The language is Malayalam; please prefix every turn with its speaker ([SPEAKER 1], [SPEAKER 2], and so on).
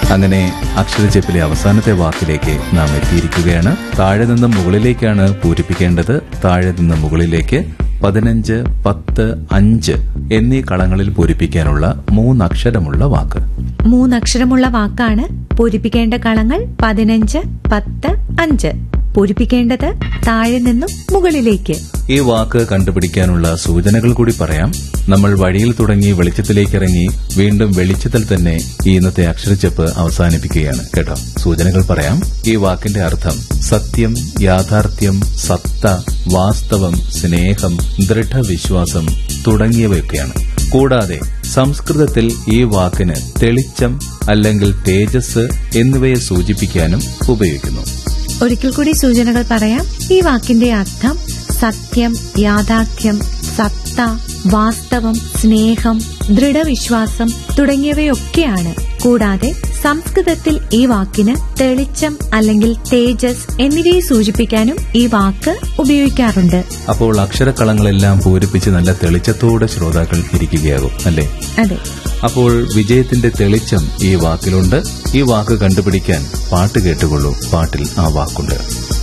[SPEAKER 1] അങ്ങനെ അക്ഷരജപ്പിലെ അവസാനത്തെ വാക്കിലേക്ക് നാം എത്തിയിരിക്കുകയാണ് താഴെ നിന്ന് മുകളിലേക്കാണ് പൂരിപ്പിക്കേണ്ടത് താഴെ നിന്ന് മുകളിലേക്ക് പതിനഞ്ച് പത്ത് അഞ്ച് എന്നീ കളങ്ങളിൽ പൂരിപ്പിക്കാനുള്ള മൂന്നക്ഷരമുള്ള വാക്ക്
[SPEAKER 2] മൂന്നക്ഷരമുള്ള വാക്കാണ് പൂരിപ്പിക്കേണ്ട കളങ്ങൾ പതിനഞ്ച് പത്ത് അഞ്ച് പൂരിപ്പിക്കേണ്ടത് താഴെ നിന്നും മുകളിലേക്ക്
[SPEAKER 1] ഈ വാക്ക് കണ്ടുപിടിക്കാനുള്ള സൂചനകൾ കൂടി പറയാം നമ്മൾ വഴിയിൽ തുടങ്ങി വെളിച്ചത്തിലേക്ക് ഇറങ്ങി വീണ്ടും വെളിച്ചത്തിൽ തന്നെ ഈ ഇന്നത്തെ അക്ഷരച്ചെപ്പ് അവസാനിപ്പിക്കുകയാണ് കേട്ടോ സൂചനകൾ പറയാം ഈ വാക്കിന്റെ അർത്ഥം സത്യം യാഥാർത്ഥ്യം സത്ത വാസ്തവം സ്നേഹം ദൃഢവിശ്വാസം തുടങ്ങിയവയൊക്കെയാണ് കൂടാതെ സംസ്കൃതത്തിൽ ഈ വാക്കിന് തെളിച്ചം അല്ലെങ്കിൽ തേജസ് എന്നിവയെ സൂചിപ്പിക്കാനും ഉപയോഗിക്കുന്നു
[SPEAKER 2] ഒരിക്കൽ കൂടി സൂചനകൾ പറയാം ഈ വാക്കിന്റെ അർത്ഥം സത്യം യാഥാർത്ഥ്യം സത്ത വാസ്തവം സ്നേഹം ദൃഢവിശ്വാസം തുടങ്ങിയവയൊക്കെയാണ് കൂടാതെ സംസ്കൃതത്തിൽ ഈ വാക്കിന് തെളിച്ചം അല്ലെങ്കിൽ തേജസ് എന്നിവയെ സൂചിപ്പിക്കാനും ഈ വാക്ക് ഉപയോഗിക്കാറുണ്ട്
[SPEAKER 1] അപ്പോൾ അക്ഷരക്കളങ്ങളെല്ലാം പൂരിപ്പിച്ച് നല്ല തെളിച്ചത്തോടെ ശ്രോതാക്കൾ ഇരിക്കുകയാകും അല്ലേ
[SPEAKER 2] അതെ
[SPEAKER 1] അപ്പോൾ വിജയത്തിന്റെ തെളിച്ചം ഈ വാക്കിലുണ്ട് ഈ വാക്ക് കണ്ടുപിടിക്കാൻ പാട്ട് കേട്ടുകൊള്ളൂ പാട്ടിൽ ആ വാക്കുണ്ട്